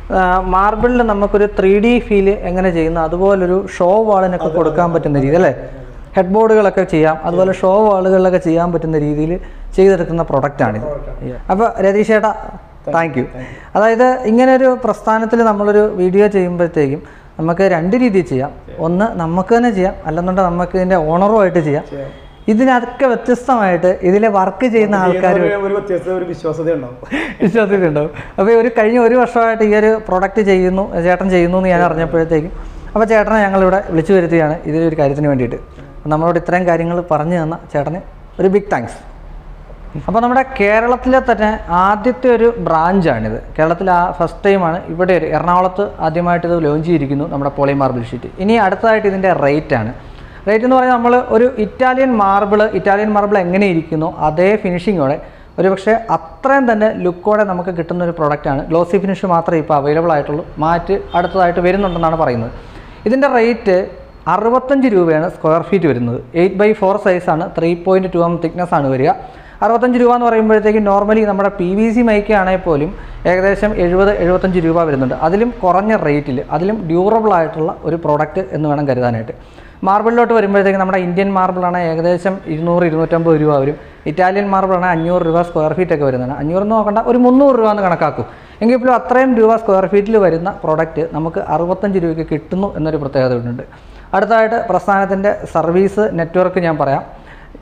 മാർബിളിൽ നമുക്കൊരു ത്രീ ഡി ഫീൽ എങ്ങനെ ചെയ്യുന്നു അതുപോലൊരു ഷോ വാളിനൊക്കെ കൊടുക്കാൻ പറ്റുന്ന രീതി അല്ലേ ഹെഡ് ബോർഡുകളൊക്കെ ചെയ്യാം അതുപോലെ ഷോ വാളുകളിലൊക്കെ ചെയ്യാൻ പറ്റുന്ന രീതിയിൽ ചെയ്തെടുക്കുന്ന പ്രൊഡക്റ്റാണിത് അപ്പോൾ രതീഷ് ചേട്ടാ താങ്ക് യു അതായത് ഇങ്ങനെ ഒരു പ്രസ്ഥാനത്തിൽ നമ്മളൊരു വീഡിയോ ചെയ്യുമ്പോഴത്തേക്കും നമുക്ക് രണ്ട് രീതിയിൽ ചെയ്യാം ഒന്ന് നമുക്ക് തന്നെ ചെയ്യാം അല്ലെന്നുണ്ടെങ്കിൽ നമുക്ക് ഇതിൻ്റെ ഓണറുമായിട്ട് ചെയ്യാം ഇതിനൊക്കെ വ്യത്യസ്തമായിട്ട് ഇതിൽ വർക്ക് ചെയ്യുന്ന ആൾക്കാർ ചെയ്യുന്നവര് ഒരു വ്യത്യസ്ത ഒരു വിശ്വാസത ഉണ്ടാവും വിശ്വാസത്തിലുണ്ടാവും അപ്പോൾ ഒരു കഴിഞ്ഞ ഒരു വർഷമായിട്ട് ഈ ഒരു പ്രൊഡക്റ്റ് ചെയ്യുന്നു ചേട്ടൻ ചെയ്യുന്നു എന്ന് ഞാൻ അറിഞ്ഞപ്പോഴത്തേക്കും അപ്പോൾ ചേട്ടനെ ഞങ്ങളിവിടെ വിളിച്ചു വരുത്തുകയാണ് ഇതിലൊരു കാര്യത്തിന് വേണ്ടിയിട്ട് നമ്മളോട് ഇത്രയും കാര്യങ്ങൾ പറഞ്ഞു തന്ന ചേട്ടന് ഒരു ബിഗ് താങ്ക്സ് അപ്പോൾ നമ്മുടെ കേരളത്തിലെ തന്നെ ആദ്യത്തെ ഒരു ബ്രാഞ്ചാണിത് കേരളത്തിൽ ആ ഫസ്റ്റ് ടൈമാണ് ഇവിടെ ഒരു എറണാകുളത്ത് ആദ്യമായിട്ട് ഇത് ലോഞ്ച് ചെയ്തിരിക്കുന്നു നമ്മുടെ പോളി മാർബിൾ ഷീറ്റ് ഇനി അടുത്തതായിട്ട് ഇതിൻ്റെ റേറ്റാണ് റേറ്റ് എന്ന് പറഞ്ഞാൽ നമ്മൾ ഒരു ഇറ്റാലിയൻ മാർബിൾ ഇറ്റാലിയൻ മാർബിൾ എങ്ങനെ ഇരിക്കുന്നോ അതേ ഫിനിഷിങ്ങോടെ ഒരു പക്ഷേ അത്രയും തന്നെ ലുക്കോടെ നമുക്ക് കിട്ടുന്ന ഒരു പ്രൊഡക്റ്റാണ് ഗ്ലോസി ഫിനിഷ് മാത്രമേ ഇപ്പോൾ അവൈലബിൾ ആയിട്ടുള്ളൂ മാറ്റ് അടുത്തതായിട്ട് വരുന്നുണ്ടെന്നാണ് പറയുന്നത് ഇതിൻ്റെ റേറ്റ് അറുപത്തഞ്ച് രൂപയാണ് സ്ക്വയർ ഫീറ്റ് വരുന്നത് എയ്റ്റ് ബൈ ഫോർ സൈസാണ് three point two M thickness ആണ് വരിക അറുപത്തഞ്ച് രൂപ എന്ന് പറയുമ്പോഴത്തേക്കും നോർമലി നമ്മുടെ പി വി സി മൈക്ക് ആണെങ്കിൽ പോലും ഏകദേശം എഴുപത് എഴുപത്തഞ്ച് രൂപ വരുന്നുണ്ട് അതിലും കുറഞ്ഞ റേറ്റിൽ അതിലും ഡ്യൂറബിൾ ആയിട്ടുള്ള ഒരു പ്രോഡക്റ്റ് എന്ന് വേണം കരുതാനായിട്ട് മാർബിളിലോട്ട് വരുമ്പോഴത്തേക്കും നമ്മുടെ ഇന്ത്യൻ മാർബിളാണ് ഏകദേശം ഇരുന്നൂറ് ഇരുന്നൂറ്റമ്പത് രൂപ വരും ഇറ്റാലിയൻ മാർബിളാണ് അഞ്ഞൂറ് രൂപ സ്ക്വയർ ഫീറ്റ് ഒക്കെ വരുന്നതാണ് അഞ്ഞൂറ് എന്ന് നോക്കണ്ട ഒരു മുന്നൂറ് രൂപ എന്ന് കണക്കാക്കും എങ്കിൽ പോലും അത്രയും രൂപ സ്ക്വയർ ഫീറ്റിൽ വരുന്ന പ്രോഡക്റ്റ് നമുക്ക് അറുപത്തഞ്ച് രൂപയ്ക്ക് കിട്ടുന്നു എന്നൊരു പ്രത്യേകത ഉണ്ട് അടുത്തതായിട്ട് പ്രസ്ഥാനത്തിൻ്റെ സർവീസ് നെറ്റ്വർക്ക് ഞാൻ പറയാം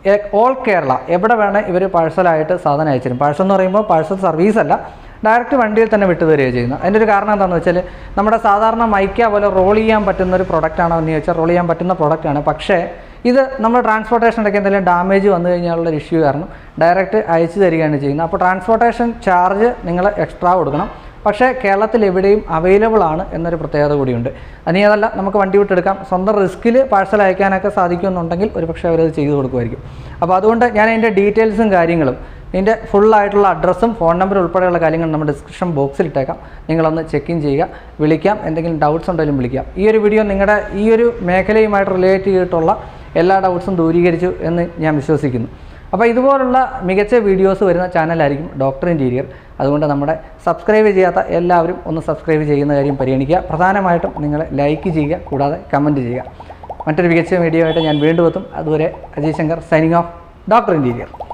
ഓൾ കേരള എവിടെ വേണേൽ ഇവർ പാഴ്സലായിട്ട് സാധനം അയച്ചിരും പാഴ്സൽ എന്ന് പറയുമ്പോൾ പാഴ്സൽ സർവീസ് അല്ല ഡയറക്റ്റ് വണ്ടിയിൽ തന്നെ വിട്ടു തരികയാണ് ചെയ്യുന്നത് അതിൻ്റെ ഒരു കാരണം എന്താണെന്ന് വെച്ചാൽ നമ്മുടെ സാധാരണ മൈക്ക പോലെ റോൾ ചെയ്യാൻ പറ്റുന്ന ഒരു പ്രൊഡക്റ്റ് ആണോ എന്ന് ചോദിച്ചാൽ റോൾ ചെയ്യാൻ പറ്റുന്ന പ്രൊഡക്റ്റാണ് പക്ഷേ ഇത് നമ്മൾ ട്രാൻസ്പോർട്ടേഷൻ ഇടയ്ക്ക് എന്തെങ്കിലും ഡാമേജ് വന്നു കഴിഞ്ഞാലുള്ള ഇഷ്യൂ കാരണം ഡയറക്റ്റ് അയച്ചു തരികയാണ് ചെയ്യുന്നത് അപ്പോൾ ട്രാൻസ്പോർട്ടേഷൻ ചാർജ് നിങ്ങൾ എക്സ്ട്രാ കൊടുക്കണം പക്ഷേ കേരളത്തിൽ എവിടെയും അവൈലബിൾ ആണ് എന്നൊരു പ്രത്യേകത കൂടിയുണ്ട് ഇനി അതല്ല നമുക്ക് വണ്ടി വിട്ടെടുക്കാം സ്വന്തം റിസ്കിൽ പാഴ്സൽ അയക്കാനൊക്കെ സാധിക്കുമെന്നുണ്ടെങ്കിൽ ഒരു പക്ഷേ അവരത് ചെയ്തു കൊടുക്കുമായിരിക്കും അപ്പോൾ അതുകൊണ്ട് ഞാൻ അതിൻ്റെ ഡീറ്റെയിൽസും കാര്യങ്ങളും ഇതിൻ്റെ ഫുള്ളായിട്ടുള്ള അഡ്രസ്സും ഫോൺ നമ്പർ ഉൾപ്പെടെയുള്ള കാര്യങ്ങൾ നമ്മുടെ ഡിസ്ക്രിപ്ഷൻ ബോക്സിൽ ഇട്ടേക്കാം നിങ്ങളൊന്ന് ചെക്ക് ഇൻ ചെയ്യുക വിളിക്കാം എന്തെങ്കിലും ഡൗട്ട്സ് ഉണ്ടെങ്കിലും വിളിക്കാം ഈ ഒരു വീഡിയോ നിങ്ങളുടെ ഈ ഒരു മേഖലയുമായിട്ട് റിലേറ്റ് ചെയ്തിട്ടുള്ള എല്ലാ ഡൗട്ട്സും ദൂരീകരിച്ചു എന്ന് ഞാൻ വിശ്വസിക്കുന്നു അപ്പോൾ ഇതുപോലുള്ള മികച്ച വീഡിയോസ് വരുന്ന ചാനലായിരിക്കും ഡോക്ടർ ഇൻറ്റീരിയർ അതുകൊണ്ട് നമ്മുടെ സബ്സ്ക്രൈബ് ചെയ്യാത്ത എല്ലാവരും ഒന്ന് സബ്സ്ക്രൈബ് ചെയ്യുന്ന കാര്യം പരിഗണിക്കുക പ്രധാനമായിട്ടും നിങ്ങൾ ലൈക്ക് ചെയ്യുക കൂടാതെ കമൻറ്റ് ചെയ്യുക മറ്റൊരു മികച്ച വീഡിയോ ആയിട്ട് ഞാൻ വീണ്ടും എത്തും അതുവരെ Ajay Shankar signing off doctor interior